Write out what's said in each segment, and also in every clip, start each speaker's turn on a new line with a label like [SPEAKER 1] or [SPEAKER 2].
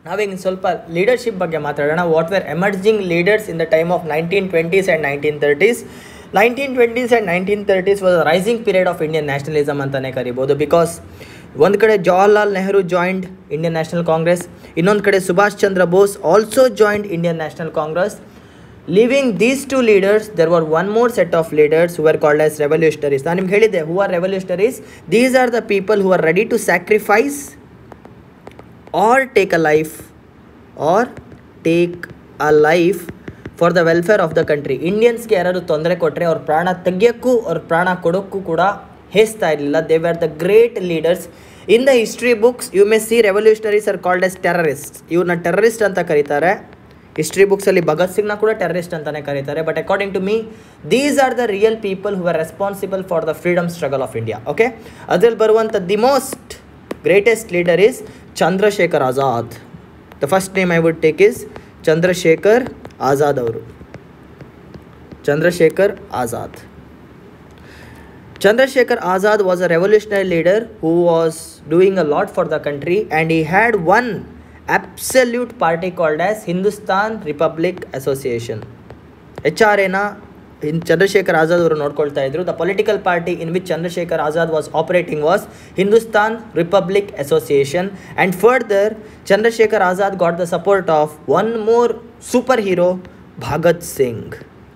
[SPEAKER 1] ನಾವೀಗ ಸ್ವಲ್ಪ ಲೀಡರ್ಶಿಪ್ ಬಗ್ಗೆ ಮಾತಾಡೋಣ what were emerging leaders in the time of nineteen twenties and nineteen thirties nineteen twenties and nineteen thirties was rising period of Indian nationalism ಅಂತಲೇ ಕರಿಬೋದು because ಒಂದು ಕಡೆ Jawaharlal Nehru joined Indian National Congress ಇನ್ನೊಂದು ಕಡೆ Subhash Chandra Bose also joined Indian National Congress leaving these two leaders there were one more set of leaders who are called as revolutionaries ನಾನು ನಿಮ್ಗೆ ಹೇಳಿದ್ದೆ who R revolutionaries these are the people who are ready to sacrifice or take a life or take a life for the welfare of the country ಇಂಡಿಯನ್ಸ್ಗೆ ಯಾರಾದ್ರು ತೊಂದರೆ ಕೊಟ್ಟರೆ ಅವ್ರ ಪ್ರಾಣ ತೆಗಿಯೋಕ್ಕೂ ಅವ್ರ ಪ್ರಾಣ ಕೊಡೋಕ್ಕೂ ಕೂಡ ಹೇಸ್ತಾ ಇರಲಿಲ್ಲ they are the great leaders in the history books you may see revolutionaries are called as terrorist ಇವ್ರನ್ನ ಟೆರರಿಸ್ಟ್ ಅಂತ ಕರೀತಾರೆ ಹಿಸ್ಟ್ರಿ ಬುಕ್ಸಲ್ಲಿ ಭಗತ್ ಸಿಂಗ್ನ ಕೂಡ ಟೆರರಿಸ್ಟ್ ಅಂತಲೇ ಕರೀತಾರೆ but according to me these are the real people who are responsible for the freedom struggle of India okay ಅದ್ರಲ್ಲಿ ಬರುವಂಥ the most greatest leader is Chandrashekhar Azad the first name I would take is Chandrashekhar Azad ಅವರು Chandrashekhar Azad Chandrasekhar Azad was a revolutionary leader who was doing a lot for the country and he had one absolute party called as Hindustan Republic Association. H R ಎನ in Chandrashekhar Azad ಅವರು ನೋಡ್ಕೊಳ್ತಾ ಇದ್ರು the political party in which Chandrashekhar Azad was operating was Hindustan Republic Association and further Chandrashekhar Azad got the support of one more super hero Bhagat Singh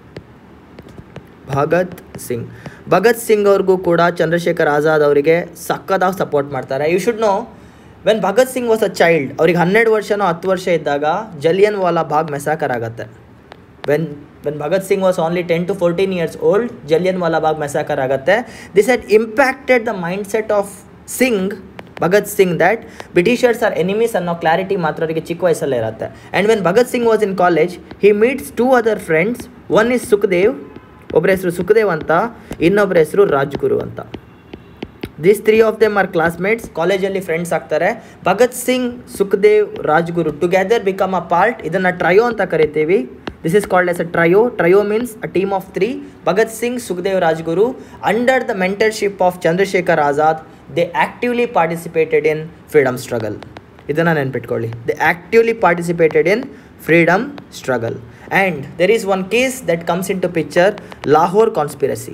[SPEAKER 1] Bhagat Singh Bhagat Singh ಅವ್ರಿಗೂ ಕೂಡ ಚಂದ್ರಶೇಖರ್ ಆಜಾದ್ ಅವರಿಗೆ ಸಕ್ಕದಾಗಿ support ಮಾಡ್ತಾರೆ you should know when Bhagat Singh was a child ಅವ್ರಿಗೆ ಹನ್ನೆರಡು ವರ್ಷನೋ ಹತ್ತು ವರ್ಷ ಇದ್ದಾಗ ಜಲಿಯನ್ ವಾಲಾ ಬಾಗ್ ಮೆಸಾಕರ್ ಆಗುತ್ತೆ when when Bhagat Singh was only ten to fourteen years old Jallianwala Bagh massacre ಆಗುತ್ತೆ this had impacted the mindset of Singh Bhagat Singh that Britishers are enemies ಅನ್ನೋ clarity ಮಾತ್ರ ಅವರಿಗೆ ಚಿಕ್ಕ ವಯಸ್ಸಲ್ಲೇ ಇರುತ್ತೆ and when Bhagat Singh was in college he meets two other friends one is Sukhdev ಒಬ್ಬರ ಹೆಸರು ಸುಖದೇವ್ ಅಂತ ಇನ್ನೊಬ್ಬರ ಹೆಸರು ರಾಜ್ಗುರು ಅಂತ this three of them are classmates ಕಾಲೇಜಲ್ಲಿ ಫ್ರೆಂಡ್ಸ್ ಆಗ್ತಾರೆ Bhagat Singh Sukhdev Rajguru together become a part ಇದನ್ನು ಟ್ರಯೋ ಅಂತ ಕರಿತೀವಿ this is called as a trio trio means a team of three Bhagat Singh Sukhdev Rajguru under the mentorship of Chandrashekhar Azad they actively participated in freedom struggle ಇದನ್ನು ನೆನ್ಪಿಟ್ಕೊಳ್ಳಿ they actively participated in freedom struggle and there is one case that comes into picture Lahore conspiracy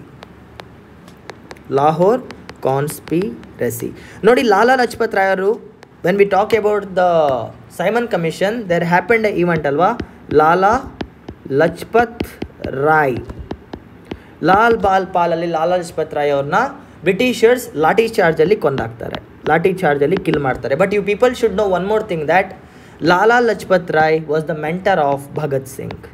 [SPEAKER 1] Lahore conspiracy ನೋಡಿ ಲಾಲಾ ಲಜಪತ್ ರಾಯ್ ಅವರು when we talk about the Simon Commission there happened a event ಅಲ್ವಾ ಲಾಲಾ ಲಜಪತ್ ರಾಯ್ ಲಾಲ್ ಬಾಲ್ ಪಾಲಲ್ಲಿ ಲಾಲಾ ಲಜಪತ್ ರಾಯ್ ಅವ್ರನ್ನ Britishers lathi ಚಾರ್ಜಲ್ಲಿ ಕೊಂದಾಕ್ತಾರೆ ಲಾಠಿ ಚಾರ್ಜಲ್ಲಿ ಕಿಲ್ ಮಾಡ್ತಾರೆ but you people should know one more thing that Lala Lajpat Rai was the mentor of Bhagat Singh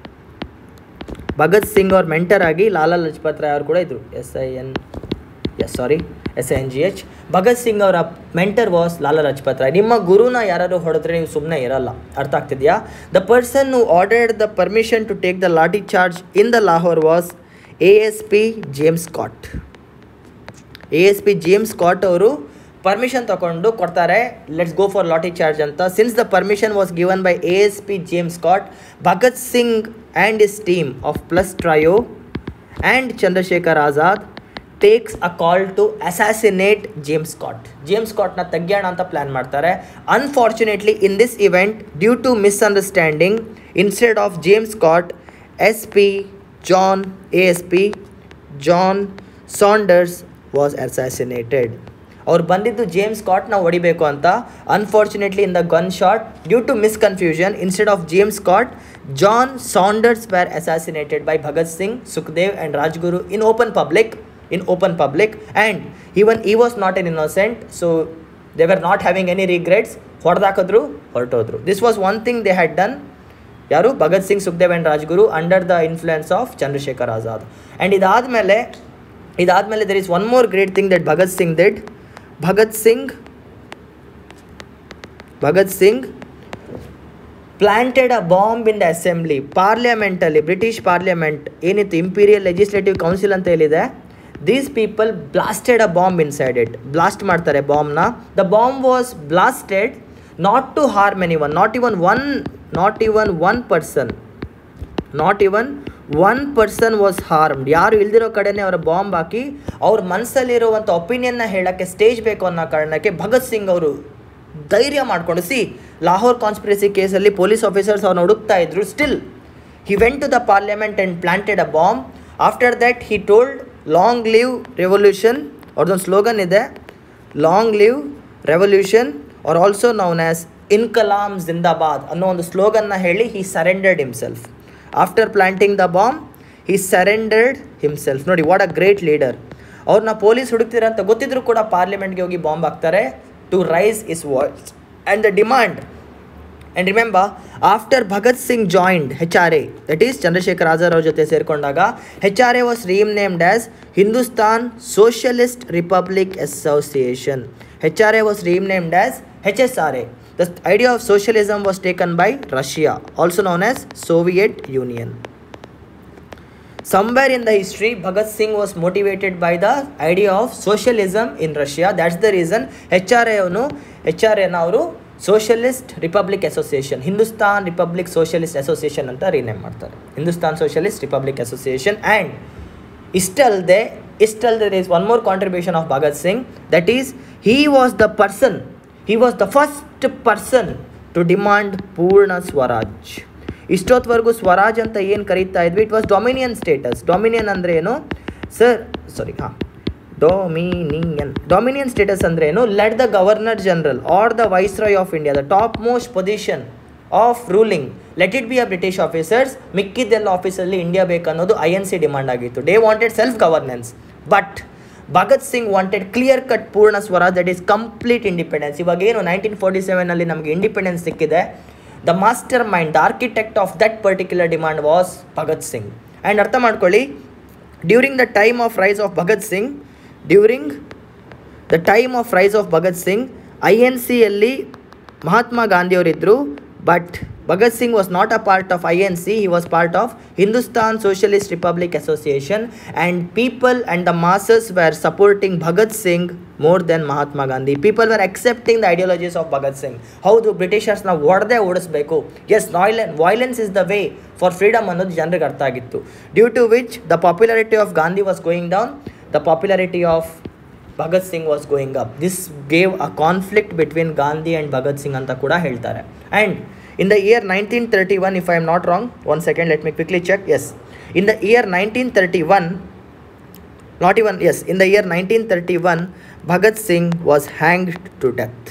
[SPEAKER 1] Bhagat Singh ಅವ್ರ ಮೆಂಟರ್ ಆಗಿ ಲಾಲಾ ಲಜಪತ್ ರಾಯ್ ಅವರು ಕೂಡ ಇದ್ರು S I N S sorry S N G H Bhagat Singh ಅವರ ಮೆಂಟರ್ ವಾಸ್ ಲಾಲಾ ಲಜಪತ್ ರಾಯ್ ನಿಮ್ಮ ಗುರುನ ಯಾರಾದ್ರು ಹೊಡೆದ್ರೆ ನೀವು ಸುಮ್ಮನೆ ಇರಲ್ಲ ಅರ್ಥ ಆಗ್ತಿದೆಯಾ the person who ordered the permission to take the lathi charge in the Lahore was A S P James Scott A S P James Scott ಅವರು ಪರ್ಮಿಷನ್ ತಗೊಂಡು ಕೊಡ್ತಾರೆ let's go for lathi charge ಅಂತ since the permission was given by A S P James Scott Bhagat Singh and his team of plus trio and Chandrashekhar Azad takes a call to assassinate James Scott James ಸ್ಕಾಟ್ನ ತೆಗ್ಯೋಣ ಅಂತ plan ಮಾಡ್ತಾರೆ unfortunately in this event due to misunderstanding instead of James Scott S P John A S P John Saunders was assassinated ಅವ್ರು ಬಂದಿದ್ದು James ಸ್ಕಾಟ್ನ ಹೊಡಿಬೇಕು ಅಂತ unfortunately in the gun shot due to misconfusion instead of James Scott John Saunders were assassinated by Bhagat Singh Sukhdev and Rajguru in open public in open public and even he was not an innocent so they were not having any regrets ಹೊಡೆದಾಕಿದ್ರು ಹೊರಟೋದ್ರು this was one thing they had done ಯಾರು Bhagat Singh Sukhdev and Rajguru under the influence of Chandrashekhar Azad and ಇದಾದಮೇಲೆ ಇದಾದಮೇಲೆ there is one more great thing that Bhagat Singh did Bhagat Singh Bhagat Singh planted a bomb in the assembly ಪಾರ್ಲಿಮೆಂಟಲ್ಲಿ British parliament ಏನಿತ್ತು Imperial Legislative Council ಅಂತ ಹೇಳಿದೆ these people blasted a bomb inside it blast ಮಾಡ್ತಾರೆ ಬಾಂಬ್ನ the bomb was blasted not to harm anyone not even one not even one person not even one person was harmed ಯಾರು ಇಲ್ದಿರೋ ಕಡೆನೇ ಅವರ bomb ಹಾಕಿ ಅವ್ರ ಮನಸ್ಸಲ್ಲಿರುವಂಥ ಒಪಿನಿಯನ್ನ ಹೇಳೋಕ್ಕೆ stage ಬೇಕು ಅನ್ನೋ ಕಾರಣಕ್ಕೆ ಭಗತ್ ಸಿಂಗ್ ಅವರು ಧೈರ್ಯ ಮಾಡಿಕೊಂಡು ಸಿ ಲಾಹೋರ್ ಕಾನ್ಸ್ಪಿರಸಿ ಕೇಸಲ್ಲಿ ಪೊಲೀಸ್ ಆಫೀಸರ್ಸ್ ಅವ್ರನ್ನ ಹುಡುಕ್ತಾ ಇದ್ರು still he went to the parliament and planted a bomb after that he told long live revolution ಅವ್ರದ್ದೊಂದು ಸ್ಲೋಗನ್ ಇದೆ long live revolution are also known as ಇನ್ಕಲಾಮ್ ಜಿಂದಾಬಾದ್ ಅನ್ನೋ ಒಂದು ಸ್ಲೋಗನ್ನ ಹೇಳಿ he surrendered himself after planting the bomb he surrendered himself ನೋಡಿ what a great leader ಅವ್ರನ್ನ ಪೊಲೀಸ್ ಹುಡುಕ್ತೀರ ಅಂತ ಗೊತ್ತಿದ್ರು ಕೂಡ ಪಾರ್ಲಿಮೆಂಟ್ಗೆ ಹೋಗಿ ಬಾಂಬ್ ಹಾಕ್ತಾರೆ to raise his voice and the demand and remember after Bhagat Singh joined H R A that is Chandrashekhar Azad ಅವ್ರ ಜೊತೆ ಸೇರಿಕೊಂಡಾಗ H R A was renamed as Hindustan Socialist Republic Association H R A was renamed as H S R A the idea of socialism was taken by Russia also known as Soviet Union somewhere in the history bhagat singh was motivated by the idea of socialism in russia that's the reason hra ಅವನು H R ಎನ ಅವರು Socialist Republic Association Hindustan Republic Socialist Association ಅಂತ rename ಮಾಡ್ತಾರೆ Hindustan Socialist Republic Association and ಇಷ್ಟಲ್ಲದೆ ಇಷ್ಟಲ್ಲದೆ is one more contribution of Bhagat Singh that is he was the person he was the first person to demand Purna Swaraj ಇಷ್ಟೊತ್ತವರೆಗೂ ಸ್ವರಾಜ್ ಅಂತ ಏನು ಕರೀತಾ ಇದ್ವಿ it was dominion status dominion ಅಂದರೆ ಏನು ಸರ್ ಸಾರಿ ಹಾಂ ಡೊಮಿನಿಯನ್ ಡೊಮಿನಿಯನ್ ಸ್ಟೇಟಸ್ ಅಂದ್ರೆ ಏನು let the governor general or the viceroy of India the topmost position of ruling let it be a British officers ಮಿಕ್ಕಿದ್ದೆಲ್ಲ ಆಫೀಸಲ್ಲಿ India ಬೇಕನ್ನೋದು I N C demand ಆಗಿತ್ತು they wanted self governance but Bhagat Singh wanted clear cut Purna Swaraj that is complete independence ಇವಾಗ ಏನು nineteen forty ಸೆವೆನಲ್ಲಿ ನಮಗೆ independence ಸಿಕ್ಕಿದೆ the mastermind the architect of that particular demand was Bhagat Singh and ಅರ್ಥ ಮಾಡ್ಕೊಳ್ಳಿ during the time of rise of Bhagat Singh during the time of rise of Bhagat Singh I N ಸಿಯಲ್ಲಿ ಮಹಾತ್ಮ ಗಾಂಧಿಯವರಿದ್ದರು but Bhagat Singh was not a part of I N C he was part of Hindustan Socialist Republic Association and people and the masses were supporting Bhagat Singh more than Mahatma Gandhi people were accepting the ideologies of Bhagat Singh ಹೌದು ಬ್ರಿಟಿಷರ್ಸ್ನ ಒಡೆದೇ ಓಡಿಸ್ಬೇಕು as ವಾಯ್ಲೆನ್ violence is the way for freedom ಅನ್ನೋದು ಜನರಿಗೆ ಅರ್ಥ ಆಗಿತ್ತು due to which the popularity of Gandhi was going down the popularity of Bhagat Singh was going up this gave a conflict between Gandhi and Bhagat Singh ಅಂತ ಕೂಡ ಹೇಳ್ತಾರೆ and in the year nineteen thirty one if I am not wrong one second let me quickly check as in the year nineteen thirty one not even as in the year nineteen thirty one Bhagat Singh was hanged to death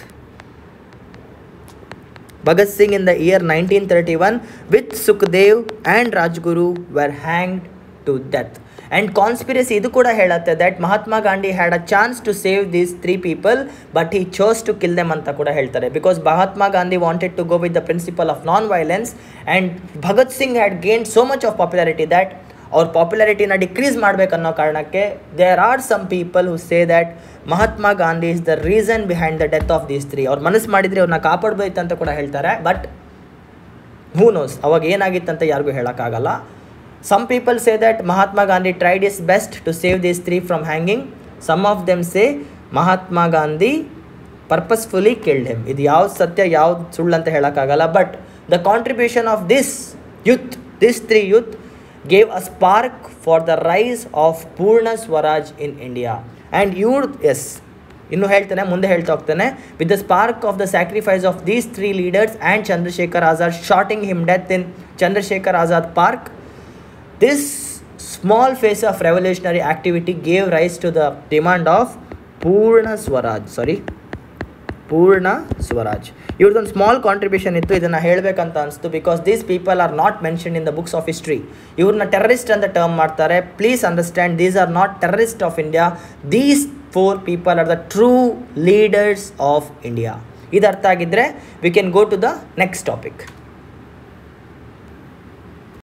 [SPEAKER 1] Bhagat Singh in the year 1931 with Sukhdev and Rajguru were hanged to death. And conspiracy ಇದು ಕೂಡ ಹೇಳುತ್ತೆ that Mahatma Gandhi had a chance to save these three people but he chose to kill them ಅಂತ ಕೂಡ ಹೇಳ್ತಾರೆ because Mahatma Gandhi wanted to go with the principle of non violence and Bhagat Singh had gain so much of popularity that ಅವ್ರ ಪಾಪ್ಯುಲಾರಿಟಿನ decrease ಮಾಡಬೇಕನ್ನೋ ಕಾರಣಕ್ಕೆ there are some people who say that Mahatma Gandhi is the reason behind the death of these three ಅವ್ರು ಮನಸ್ಸು ಮಾಡಿದರೆ ಅವ್ರನ್ನ ಕಾಪಾಡ್ಬೇಕು ಅಂತ ಕೂಡ ಹೇಳ್ತಾರೆ ಬಟ್ ಹೂ ನೋಸ್ ಅವಾಗ ಏನಾಗಿತ್ತಂತ ಯಾರಿಗೂ ಹೇಳೋಕ್ಕಾಗಲ್ಲ some people say that Mahatma Gandhi tried his best to save these three from hanging some of them say Mahatma Gandhi purposefully killed him ಇದು ಯಾವ್ದು ಸತ್ಯ ಯಾವ್ದು ಸುಳ್ಳು ಅಂತ ಹೇಳೋಕ್ಕಾಗಲ್ಲ but the contribution of this youth this three youth gave a spark for the rise of Purna Swaraj in India and ಇವ್ರು ಎಸ್ ಇನ್ನು ಹೇಳ್ತಾನೆ ಮುಂದೆ ಹೇಳ್ತಾ ಹೋಗ್ತಾನೆ with the spark of the sacrifice of these three leaders and Chandrashekhar Azad shooting him death in Chandrashekhar Azad park this small phase of revolutionary activity gave rise to the demand of Purna Swaraj ಸಾರಿ ಪೂರ್ಣ Swaraj ಇವ್ರದ್ದೊಂದು small contribution ಇತ್ತು ಇದನ್ನು ಹೇಳಬೇಕಂತ ಅನಿಸ್ತು because these people are not mention in the books of history ಇವ್ರನ್ನ terrorist ಅಂತ term ಮಾಡ್ತಾರೆ please understand these are not terrorist of India these four people are the true leaders of India ಇದು ಅರ್ಥ ಆಗಿದ್ದರೆ we can go to the next topic